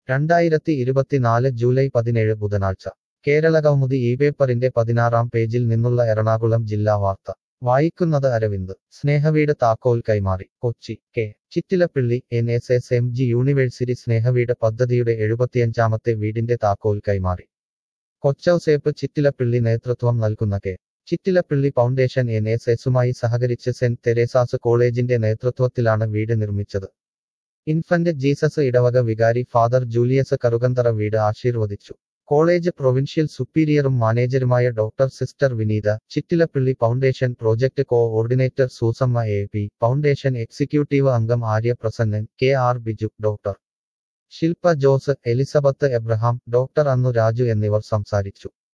രണ്ടായിരത്തി ഇരുപത്തിനാല് ജൂലൈ പതിനേഴ് ബുധനാഴ്ച കേരളകൗമുദി ഈ പേപ്പറിന്റെ പതിനാറാം പേജിൽ നിന്നുള്ള എറണാകുളം ജില്ലാ വാർത്ത വായിക്കുന്നത് അരവിന്ദ് സ്നേഹവീട് താക്കോൽ കൈമാറി Kochi K Chittilappilly N S S M G university സ്നേഹവീട് പദ്ധതിയുടെ എഴുപത്തിയഞ്ചാമത്തെ വീടിന്റെ താക്കോൽ കൈമാറി കൊച്ചൌസേപ്പ് ചിറ്റിലപ്പിള്ളി നേതൃത്വം നൽകുന്ന K Chittilappilly foundation N S എസുമായി സഹകരിച്ച് സെന്റ് തെരേസാസ് കോളേജിന്റെ നേതൃത്വത്തിലാണ് വീട് നിർമ്മിച്ചത് ഇൻഫന്റ് ജീസസ് ഇടവക വികാരി ഫാദർ ജൂലിയസ് കറുകന്തറ വീട് ആശീർവദിച്ചു കോളേജ് പ്രൊവിൻഷ്യൽ സുപ്പീരിയറും മാനേജരുമായ doctor sister Vineetha Chittilappilly foundation project coordinator Susamma A P foundation executive അംഗം Arya Prasannan K R Biju doctor Shilpa Jose Elizabeth Abraham doctor Annu Raju എന്നിവർ സംസാരിച്ചു